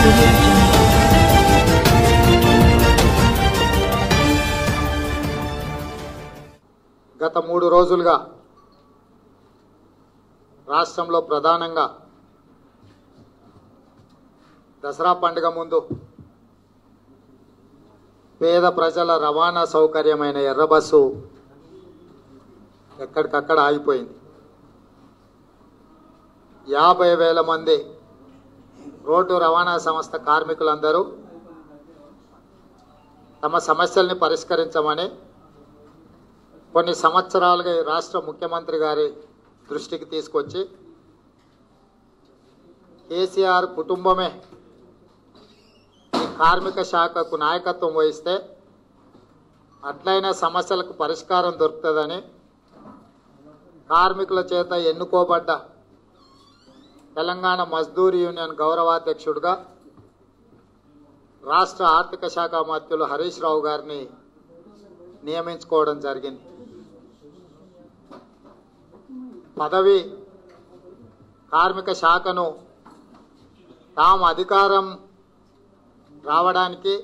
audio jungle. గత మూడు రోజులుగా రాష్ట్రంలో ప్రధానంగా దసరా పండుగ ముందు పేద ప్రజల రవాణా సౌకర్యమైన ఎర్ర బస్సు ఎక్కడికక్కడ ఆగిపోయింది యాభై వేల మంది రోడ్డు రవాణా సంస్థ కార్మికులందరూ తమ సమస్యల్ని పరిష్కరించమని కొన్ని సంవత్సరాలుగా ఈ రాష్ట్ర ముఖ్యమంత్రి గారి దృష్టికి తీసుకొచ్చి కేసీఆర్ కుటుంబమే ఈ కార్మిక శాఖకు నాయకత్వం వహిస్తే అట్లయినా సమస్యలకు పరిష్కారం దొరుకుతుందని కార్మికుల చేత ఎన్నుకోబడ్డ తెలంగాణ మజ్దూర్ యూనియన్ గౌరవాధ్యక్షుడిగా రాష్ట్ర ఆర్థిక శాఖ మంత్రులు హరీష్ రావు గారిని నియమించుకోవడం జరిగింది పదవి కార్మిక శాఖను తాము అధికారం రావడానికి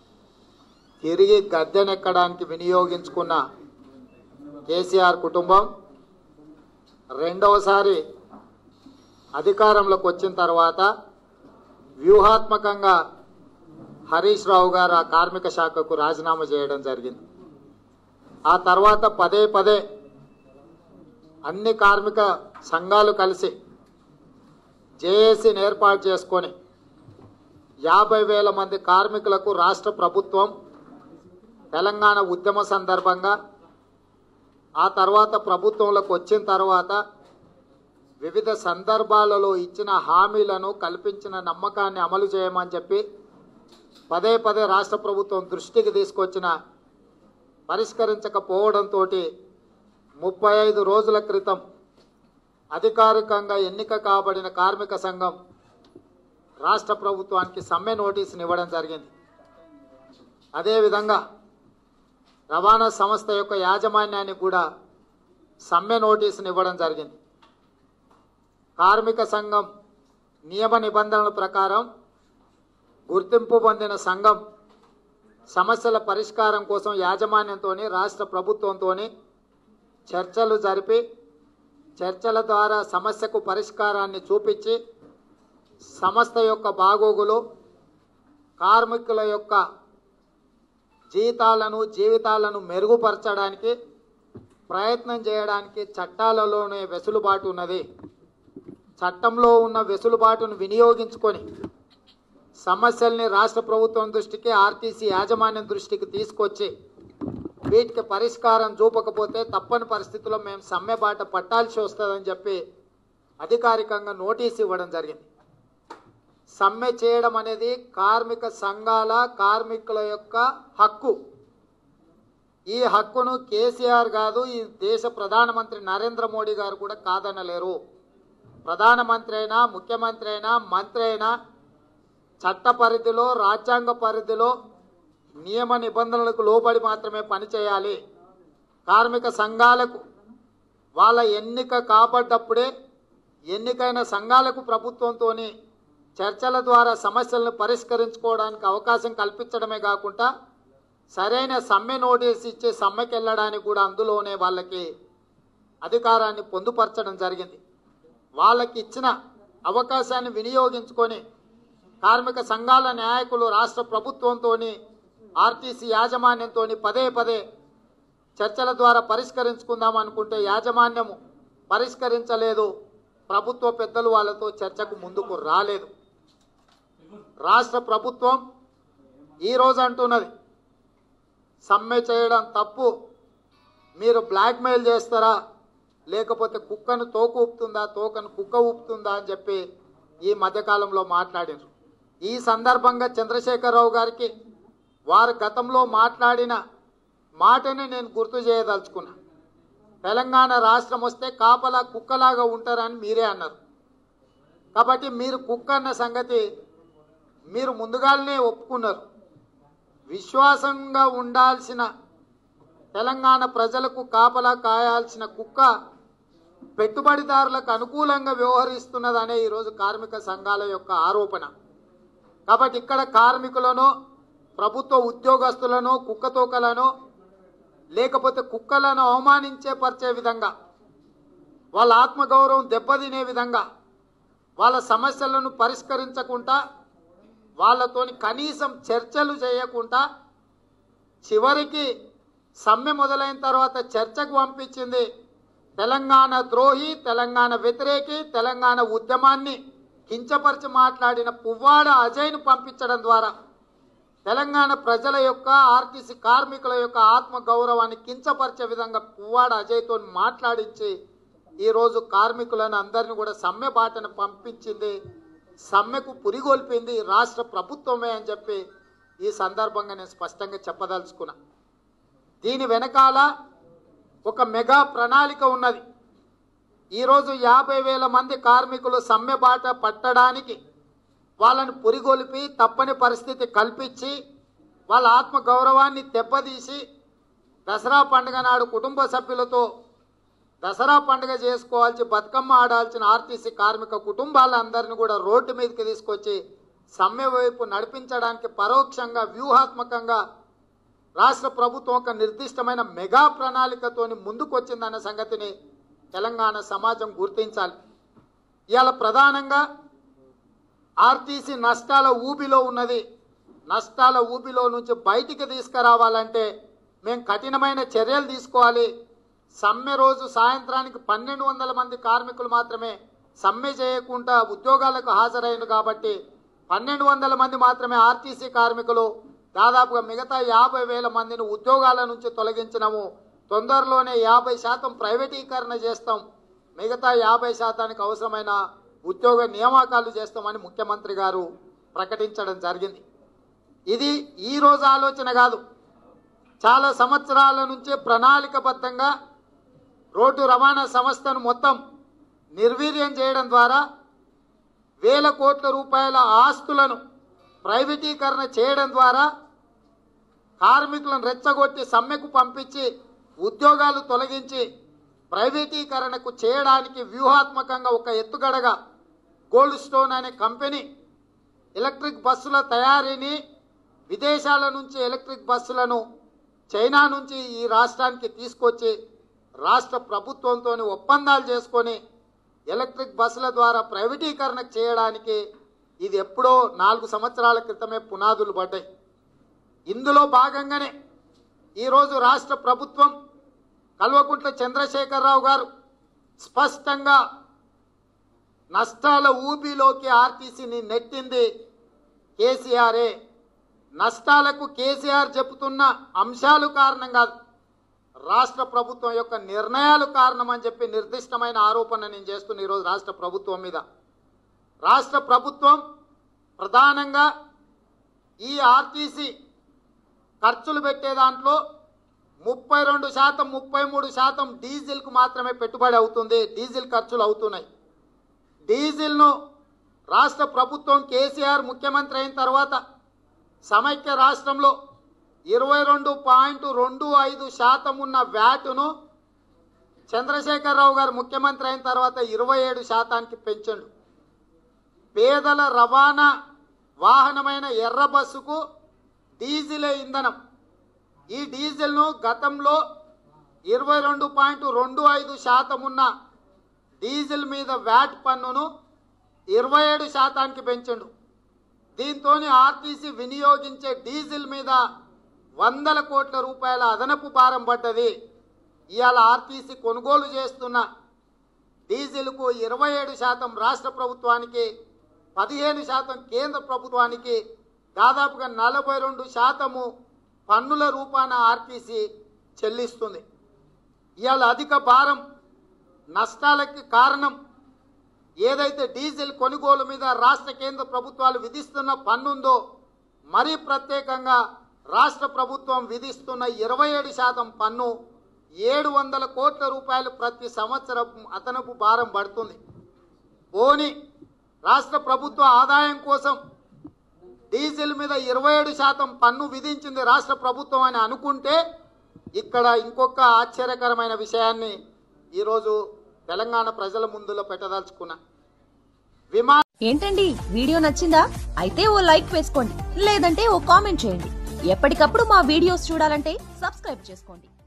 తిరిగి గద్దెనెక్కడానికి వినియోగించుకున్న కేసీఆర్ కుటుంబం రెండవసారి అధికారంలోకి వచ్చిన తర్వాత వ్యూహాత్మకంగా హరీష్ రావు గారు ఆ కార్మిక శాఖకు రాజీనామా చేయడం జరిగింది ఆ తర్వాత పదే పదే అన్ని కార్మిక సంఘాలు కలిసి జేఏసీని ఏర్పాటు చేసుకొని యాభై వేల మంది కార్మికులకు రాష్ట్ర ప్రభుత్వం తెలంగాణ ఉద్యమ సందర్భంగా ఆ తర్వాత ప్రభుత్వంలోకి వచ్చిన తర్వాత వివిధ సందర్భాలలో ఇచ్చిన హామీలను కల్పించిన నమ్మకాన్ని అమలు చేయమని చెప్పి పదే పదే రాష్ట్ర ప్రభుత్వం దృష్టికి తీసుకొచ్చిన పరిష్కరించకపోవడంతో ముప్పై ఐదు రోజుల క్రితం అధికారికంగా ఎన్నిక కాబడిన కార్మిక సంఘం రాష్ట్ర ప్రభుత్వానికి సమ్మె నోటీసుని ఇవ్వడం జరిగింది అదేవిధంగా రవాణా సంస్థ యొక్క యాజమాన్యానికి కూడా సమ్మె నోటీసుని ఇవ్వడం జరిగింది కార్మిక సంఘం నియమ నిబంధనల ప్రకారం గుర్తింపు పొందిన సంఘం సమస్యల పరిష్కారం కోసం యాజమాన్యంతో రాష్ట్ర ప్రభుత్వంతో చర్చలు జరిపి చర్చల ద్వారా సమస్యకు పరిష్కారాన్ని చూపించి సంస్థ యొక్క బాగోగులు కార్మికుల యొక్క జీతాలను జీవితాలను మెరుగుపరచడానికి ప్రయత్నం చేయడానికి చట్టాలలోనే వెసులుబాటు ఉన్నది చట్టంలో ఉన్న వెసులుబాటును వినియోగించుకొని సమస్యల్ని రాష్ట్ర ప్రభుత్వం దృష్టికి ఆర్టీసీ యాజమాన్యం దృష్టికి తీసుకొచ్చి వీటికి పరిష్కారం చూపకపోతే తప్పని పరిస్థితుల్లో మేము సమ్మె బాట పట్టాల్సి వస్తుందని చెప్పి అధికారికంగా నోటీస్ ఇవ్వడం జరిగింది సమ్మె చేయడం అనేది కార్మిక సంఘాల కార్మికుల యొక్క హక్కు ఈ హక్కును కేసీఆర్ కాదు ఈ దేశ ప్రధానమంత్రి నరేంద్ర మోడీ గారు కూడా కాదనలేరు ప్రధానమంత్రి అయినా ముఖ్యమంత్రి అయినా మంత్రి అయినా చట్ట పరిధిలో రాజ్యాంగ పరిధిలో నియమ నిబంధనలకు లోబడి మాత్రమే పనిచేయాలి కార్మిక సంఘాలకు వాళ్ళ ఎన్నిక కాబడ్డప్పుడే ఎన్నికైన సంఘాలకు ప్రభుత్వంతో చర్చల ద్వారా సమస్యలను పరిష్కరించుకోవడానికి అవకాశం కల్పించడమే కాకుండా సరైన సమ్మె నోటీస్ ఇచ్చి సమ్మెకి వెళ్ళడానికి కూడా అందులోనే వాళ్ళకి అధికారాన్ని పొందుపరచడం జరిగింది వాళ్ళకి ఇచ్చిన అవకాశాన్ని వినియోగించుకొని కార్మిక సంఘాల నాయకులు రాష్ట్ర ప్రభుత్వంతో ఆర్టీసీ యాజమాన్యంతో పదే పదే చర్చల ద్వారా పరిష్కరించుకుందాం అనుకుంటే యాజమాన్యము పరిష్కరించలేదు ప్రభుత్వ పెద్దలు వాళ్ళతో చర్చకు ముందుకు రాలేదు రాష్ట్ర ప్రభుత్వం ఈరోజు అంటున్నది సమ్మె చేయడం తప్పు మీరు బ్లాక్మెయిల్ చేస్తారా లేకపోతే కుక్కను తోక ఊపుతుందా తోకను కుక్క ఊపుతుందా అని చెప్పి ఈ మధ్యకాలంలో మాట్లాడారు ఈ సందర్భంగా చంద్రశేఖరరావు గారికి వారు గతంలో మాట్లాడిన మాటని నేను గుర్తు చేయదలుచుకున్నా తెలంగాణ రాష్ట్రం వస్తే కాపలా కుక్కలాగా ఉంటారని మీరే అన్నారు కాబట్టి మీరు కుక్క అన్న సంగతి మీరు ముందుగానే ఒప్పుకున్నారు విశ్వాసంగా ఉండాల్సిన తెలంగాణ ప్రజలకు కాపలా కాయాల్సిన కుక్క పెట్టుబడిదారులకు అనుకూలంగా వ్యవహరిస్తున్నదనే ఈరోజు కార్మిక సంఘాల యొక్క ఆరోపణ కాబట్టి ఇక్కడ కార్మికులను ప్రభుత్వ ఉద్యోగస్తులను కుక్కతోకలను లేకపోతే కుక్కలను అవమానించే పరిచే విధంగా వాళ్ళ ఆత్మగౌరవం దెబ్బతినే విధంగా వాళ్ళ సమస్యలను పరిష్కరించకుండా వాళ్ళతోని కనీసం చర్చలు చేయకుండా చివరికి సమ్మె మొదలైన తర్వాత చర్చకు పంపించింది తెలంగాణ ద్రోహి తెలంగాణ వ్యతిరేకి తెలంగాణ ఉద్యమాన్ని కించపరిచి మాట్లాడిన పువ్వాడ అజయ్ను పంపించడం ద్వారా తెలంగాణ ప్రజల యొక్క ఆర్టీసీ కార్మికుల యొక్క ఆత్మ గౌరవాన్ని కించపరిచే విధంగా పువ్వాడ అజయ్తో మాట్లాడించి ఈరోజు కార్మికులను అందరిని కూడా సమ్మె బాటను పంపించింది సమ్మెకు పురిగొల్పింది రాష్ట్ర ప్రభుత్వమే అని చెప్పి ఈ సందర్భంగా నేను స్పష్టంగా చెప్పదలుచుకున్నా దీని వెనకాల ఒక మెగా ప్రణాళిక ఉన్నది ఈరోజు యాభై వేల మంది కార్మికులు సమ్మె బాట పట్టడానికి వాళ్ళని పురిగొలిపి తప్పని పరిస్థితి కల్పించి వాళ్ళ ఆత్మ గౌరవాన్ని దెబ్బతీసి దసరా పండుగ నాడు కుటుంబ సభ్యులతో దసరా పండుగ చేసుకోవాల్సి బతుకమ్మ ఆడాల్సిన ఆర్టీసీ కార్మిక కుటుంబాలందరినీ కూడా రోడ్డు మీదకి తీసుకొచ్చి సమ్మె వైపు నడిపించడానికి పరోక్షంగా వ్యూహాత్మకంగా రాష్ట్ర ప్రభుత్వం ఒక నిర్దిష్టమైన మెగా ప్రణాళికతోని ముందుకొచ్చిందన్న సంగతిని తెలంగాణ సమాజం గుర్తించాలి ఇవాళ ప్రధానంగా ఆర్టీసీ నష్టాల ఊబిలో ఉన్నది నష్టాల ఊబిలో నుంచి బయటికి తీసుకురావాలంటే మేము కఠినమైన చర్యలు తీసుకోవాలి సమ్మె రోజు సాయంత్రానికి పన్నెండు వందల మంది కార్మికులు మాత్రమే సమ్మె చేయకుండా ఉద్యోగాలకు హాజరైన కాబట్టి పన్నెండు వందల మంది మాత్రమే ఆర్టీసీ కార్మికులు దాదాపుగా మిగతా యాభై వేల మందిని ఉద్యోగాల నుంచి తొలగించినాము తొందరలోనే యాభై శాతం ప్రైవేటీకరణ చేస్తాం మిగతా యాభై శాతానికి అవసరమైన ఉద్యోగ నియామకాలు చేస్తామని ముఖ్యమంత్రి గారు ప్రకటించడం జరిగింది ఇది ఈ రోజు ఆలోచన కాదు చాలా సంవత్సరాల నుంచి ప్రణాళికబద్ధంగా రోడ్డు రవాణా సంస్థను మొత్తం నిర్వీర్యం చేయడం ద్వారా వేల కోట్ల రూపాయల ఆస్తులను ప్రైవేటీకరణ చేయడం ద్వారా కార్మికులను రెచ్చగొట్టి సమ్మెకు పంపించి ఉద్యోగాలు తొలగించి ప్రైవేటీకరణకు చేయడానికి వ్యూహాత్మకంగా ఒక ఎత్తుగడగా గోల్డ్ స్టోన్ అనే కంపెనీ ఎలక్ట్రిక్ బస్సుల తయారీని విదేశాల నుంచి ఎలక్ట్రిక్ బస్సులను చైనా నుంచి ఈ రాష్ట్రానికి తీసుకొచ్చి రాష్ట్ర ప్రభుత్వంతో ఒప్పందాలు చేసుకొని ఎలక్ట్రిక్ బస్సుల ద్వారా ప్రైవేటీకరణ చేయడానికి ఇది ఎప్పుడో నాలుగు సంవత్సరాల క్రితమే పునాదులు పడ్డాయి ఇందులో భాగంగానే ఈరోజు రాష్ట్ర ప్రభుత్వం కల్వకుంట్ల చంద్రశేఖరరావు గారు స్పష్టంగా నష్టాల ఊబిలోకి ఆర్టీసీని నెట్టింది కేసీఆరే నష్టాలకు కేసీఆర్ చెబుతున్న అంశాలు కారణం కాదు రాష్ట్ర ప్రభుత్వం యొక్క నిర్ణయాలు కారణం అని చెప్పి నిర్దిష్టమైన ఆరోపణ నేను చేస్తున్న ఈరోజు రాష్ట్ర ప్రభుత్వం మీద రాష్ట్ర ప్రభుత్వం ప్రధానంగా ఈ ఆర్టీసీ ఖర్చులు పెట్టే దాంట్లో ముప్పై రెండు శాతం ముప్పై మూడు శాతం డీజిల్కు మాత్రమే పెట్టుబడి అవుతుంది డీజిల్ ఖర్చులు అవుతున్నాయి డీజిల్ను రాష్ట్ర ప్రభుత్వం కేసీఆర్ ముఖ్యమంత్రి అయిన తర్వాత సమైక్య రాష్ట్రంలో ఇరవై రెండు పాయింట్ రెండు ఐదు శాతం ఉన్న వ్యాటును చంద్రశేఖరరావు గారు ముఖ్యమంత్రి అయిన తర్వాత ఇరవై ఏడు శాతానికి పెంచండు పేదల రవాణా వాహనమైన ఎర్ర బస్సుకు డీజిలే ఇంధనం ఈ డీజిల్ను గతంలో ఇరవై రెండు పాయింట్ రెండు ఐదు శాతం ఉన్న డీజిల్ మీద వ్యాట్ పన్నును ఇరవై ఏడు శాతానికి పెంచండు దీంతో ఆర్టీసీ వినియోగించే డీజిల్ మీద వందల కోట్ల రూపాయల అదనపు భారం పడ్డది ఇవాళ ఆర్టీసీ కొనుగోలు చేస్తున్న డీజిల్కు ఇరవై ఏడు శాతం రాష్ట్ర ప్రభుత్వానికి పదిహేను శాతం కేంద్ర ప్రభుత్వానికి దాదాపుగా నలభై రెండు శాతము పన్నుల రూపాన ఆర్టీసీ చెల్లిస్తుంది ఇవాళ అధిక భారం నష్టాలకి కారణం ఏదైతే డీజిల్ కొనుగోలు మీద రాష్ట్ర కేంద్ర ప్రభుత్వాలు విధిస్తున్న పన్నుందో మరీ ప్రత్యేకంగా రాష్ట్ర ప్రభుత్వం విధిస్తున్న ఇరవై ఏడు శాతం పన్ను ఏడు వందల కోట్ల రూపాయలు ప్రతి సంవత్సరం అదనపు భారం పడుతుంది పోని రాష్ట్ర ప్రభుత్వ ఆదాయం కోసం డీజిల్ మీద ఇరవై ఏడు శాతం పన్ను విధించింది రాష్ట్ర ప్రభుత్వం అని అనుకుంటే ఇక్కడ ఇంకొక ఆశ్చర్యకరమైన విషయాన్ని ఈరోజు తెలంగాణ ప్రజల ముందులో పెట్టదలుచుకున్నా విమాన ఏంటండి వీడియో నచ్చిందా అయితే ఓ లైక్ వేసుకోండి లేదంటే ఓ కామెంట్ చేయండి ఎప్పటికప్పుడు మా వీడియోస్ చూడాలంటే సబ్స్క్రైబ్ చేసుకోండి